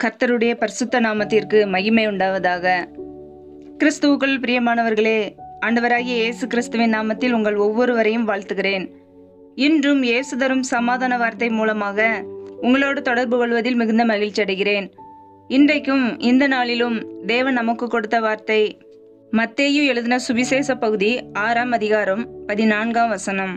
கர்த்தருடைய பரிசுத்த நாமத்திற்கு மகிமை உண்டாவதாக கிறிஸ்துவுக்குள் பிரியமானவர்களே ஆண்டவராகிய இயேசு கிறிஸ்துவின் நாமத்தில் உங்கள் ஒவ்வொருவரையும் வாழ்த்துகிறேன் இன்றும் இயேசு தரும் சமாதான வார்த்தை மூலமாக உங்களோடு தொடர்பு கொள்வதில் மிகுந்த மகிழ்ச்சி அடைகிறேன் இன்றைக்கும் இந்த நாளிலும் தேவன் நமக்கு கொடுத்த வார்த்தை மத்தேயு எழுதின சுவிசேஷ பகுதி ஆறாம் அதிகாரம் பதினான்காம் வசனம்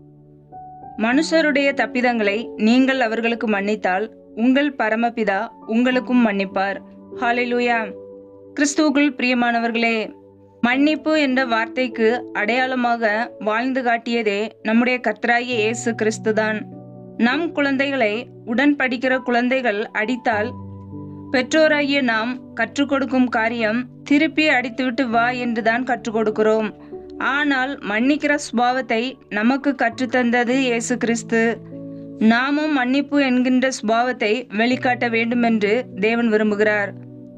மனுஷருடைய தப்பிதங்களை நீங்கள் அவர்களுக்கு மன்னித்தால் உங்கள் பரமபிதா உங்களுக்கும் மன்னிப்பார் ஹalleluya கிறிஸ்துவுக்குள் பிரியமானவர்களே மன்னிப்பு என்ற வார்த்தைக்கு அடையாளமாக வாழ்ந்து காட்டியதே நம்முடைய கர்த்தராகிய இயேசு கிறிஸ்துதான் நம் குழந்தைகளை உடன் படிக்கிற குழந்தைகள் அடித்தால் பெற்றோராகிய நாம் கற்றுக் கொடுக்கும் காரியம் திருப்பி அடித்துவிட்டு வா என்றுதான் கற்றுக் கொடுக்கிறோம் ஆனால் மன்னிக்கிற சுபாவத்தை நமக்கு கற்றுத்தந்தது இயேசு கிறிஸ்து நாமும் மன்னிப்பு என்கின்ற சுபாவத்தை வெளிக்காட்ட வேண்டும் என்று தேவன் விரும்புகிறார்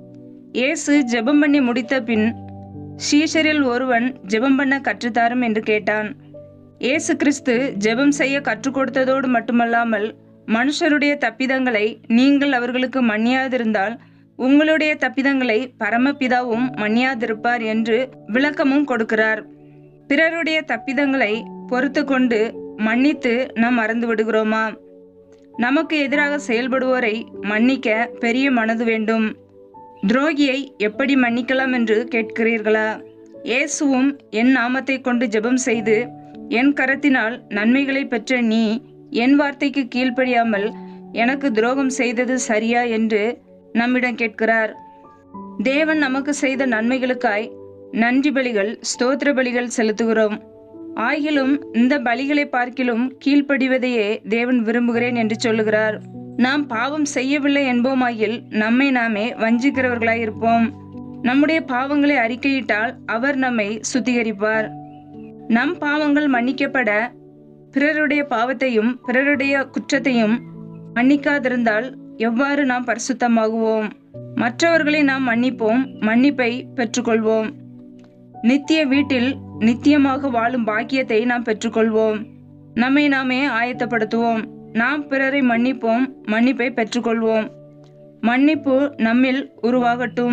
இயேசு ஜெபம் பண்ணி முடித்த பின் சீஷரில் ஒருவன் ஜெபம் பண்ண கற்றுத்தாரும் என்று கேட்டான் இயேசு கிறிஸ்து ஜெபம் செய்ய கற்றுக் கொடுத்ததோடு மட்டுமல்லாமல் மனுஷருடைய தப்பிதங்களை நீங்கள் அவர்களுக்கு மன்னியாதிருந்தால் உங்களுடைய தப்பிதங்களை பரமபிதாவும் மன்னியாதிருப்பார் என்று விளக்கமும் கொடுக்கிறார் பிறருடைய தப்பிதங்களை பொறுத்து கொண்டு மன்னித்து நாம் மறந்து விடுகிறோமா நமக்கு எதிராக செயல்படுவோரை மன்னிக்க பெரிய மனது வேண்டும் துரோகியை எப்படி மன்னிக்கலாம் என்று கேட்கிறீர்களா இயேசுவும் என் நாமத்தை கொண்டு ஜெபம் செய்து என் கரத்தினால் நன்மைகளை பெற்ற நீ என் வார்த்தைக்கு கீழ்ப்படியாமல் எனக்கு துரோகம் செய்தது சரியா என்று நம்மிடம் கேட்கிறார் தேவன் நமக்கு செய்த நன்மைகளுக்காய் நன்றி பலிகள் ஸ்தோத்திர பலிகள் செலுத்துகிறோம் ஆகிலும் இந்த பலிகளை பார்க்கிலும் கீழ்ப்படிவதையே தேவன் விரும்புகிறேன் என்று சொல்லுகிறார் நாம் பாவம் செய்யவில்லை என்போமாயில் நம்மை நாமே வஞ்சிக்கிறவர்களாயிருப்போம் நம்முடைய பாவங்களை அறிக்கையிட்டால் அவர் நம்மை சுத்திகரிப்பார் நம் பாவங்கள் மன்னிக்கப்பட பிறருடைய பாவத்தையும் பிறருடைய குற்றத்தையும் மன்னிக்காதிருந்தால் எவ்வாறு நாம் பரிசுத்தமாகுவோம் மற்றவர்களை நாம் மன்னிப்போம் மன்னிப்பை பெற்றுக்கொள்வோம் நித்திய வீட்டில் நித்தியமாக வாழும் பாக்கியத்தை நாம் பெற்றுக்கொள்வோம் நம்மை நாமே ஆயத்தப்படுத்துவோம் நாம் பிறரை மன்னிப்போம் மன்னிப்பை பெற்றுக்கொள்வோம் மன்னிப்பு நம்மில் உருவாகட்டும்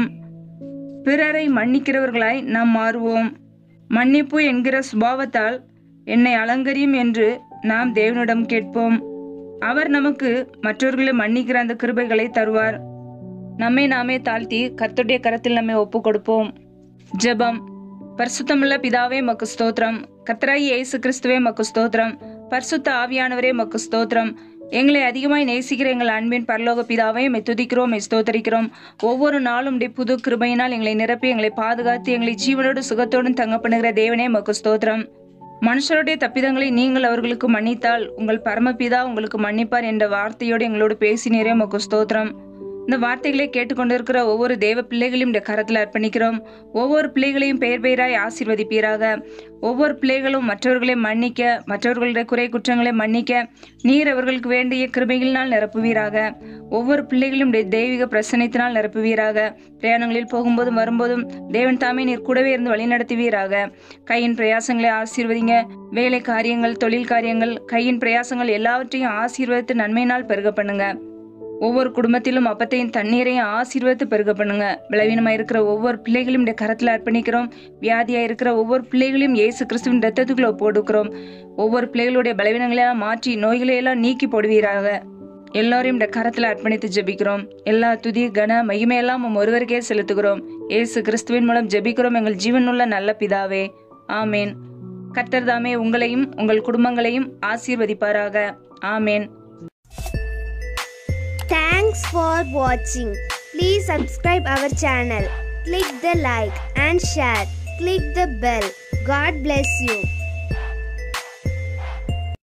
பிறரை மன்னிக்கிறவர்களாய் நாம் மாறுவோம் மன்னிப்பு என்கிற சுபாவத்தால் என்னை அலங்கரியும் என்று நாம் தேவனிடம் கேட்போம் அவர் நமக்கு மற்றவர்களை மன்னிக்கிற அந்த கிருபைகளை தருவார் நம்மை நாமே தாழ்த்தி கர்த்தருடைய கரத்தில் நம்மை ஒப்பு கொடுப்போம் ஜெபம் பரிசுத்தமுள்ள பிதாவே மக்கு ஸ்தோத்திரம் கர்த்தராகி இயேசு கிறிஸ்துவே மக்கு ஸ்தோத்திரம் பரிசுத்த ஆவியானவரே மக்கு ஸ்தோத்திரம் எங்களை அதிகமாய் நேசிக்கிற எங்கள் அன்பின் பரலோக பிதாவை மெய் துதிக்கிறோம் மெய் ஸ்தோத்தரிக்கிறோம் ஒவ்வொரு நாளும் உடைய புது கிருபையினால் எங்களை நிரப்பி எங்களை பாதுகாத்து எங்களை ஜீவனோடு சுகத்தோடும் தங்க பண்ணுகிற தேவனே மக்கு ஸ்தோத்திரம் மனுஷருடைய தப்பிதங்களை நீங்கள் அவர்களுக்கு மன்னித்தால் உங்கள் பரமபிதா உங்களுக்கு மன்னிப்பார் என்ற வார்த்தையோடு எங்களோடு பேசினீரே மக்கு ஸ்தோத்திரம் இந்த வார்த்தைகளை கேட்டுக்கொண்டிருக்கிற ஒவ்வொரு தேவ பிள்ளைகளையும் இந்த கரத்தில் அர்ப்பணிக்கிறோம் ஒவ்வொரு பிள்ளைகளையும் பெயர் பெயராய் ஆசீர்வதிப்பீராக ஒவ்வொரு பிள்ளைகளும் மற்றவர்களை மன்னிக்க மற்றவர்களுடைய குறை குற்றங்களை மன்னிக்க நீர் அவர்களுக்கு வேண்டிய கிருபைகளினால் நிரப்புவீராக ஒவ்வொரு பிள்ளைகளும் உடைய தெய்வீக பிரசனத்தினால் நிரப்புவீராக பிரயாணங்களில் போகும்போதும் வரும்போதும் தேவன் தாமே நீர் கூடவே இருந்து வழிநடத்துவீராக கையின் பிரயாசங்களை ஆசீர்வதிங்க வேலை காரியங்கள் தொழில் காரியங்கள் கையின் பிரயாசங்கள் எல்லாவற்றையும் ஆசீர்வதித்து நன்மையினால் பெருக பண்ணுங்க ஒவ்வொரு குடும்பத்திலும் அப்பத்தையும் தண்ணீரையும் ஆசீர்வதித்து பெருக பண்ணுங்க பலவீனமா இருக்கிற ஒவ்வொரு பிள்ளைகளையும் இந்த கரத்துல அர்ப்பணிக்கிறோம் வியாதியா இருக்கிற ஒவ்வொரு பிள்ளைகளையும் இயேசு கிறிஸ்துவின் ரத்தத்துக்குள்ள போடுக்கிறோம் ஒவ்வொரு பிள்ளைகளுடைய பலவீனங்களையெல்லாம் மாற்றி நோய்களையெல்லாம் நீக்கி போடுவீராக எல்லாரையும் இந்த கரத்துல அர்ப்பணித்து ஜெபிக்கிறோம் எல்லா துதி கன மகிமையெல்லாம் உம் ஒருவருக்கே செலுத்துகிறோம் இயேசு கிறிஸ்துவின் மூலம் ஜெபிக்கிறோம் எங்கள் ஜீவனுள்ள நல்ல பிதாவே ஆமேன் கர்த்தர் தாமே உங்களையும் உங்கள் குடும்பங்களையும் ஆசீர்வதிப்பாராக ஆமேன் Thanks for watching. Please subscribe our channel. Click the like and share. Click the bell. God bless you.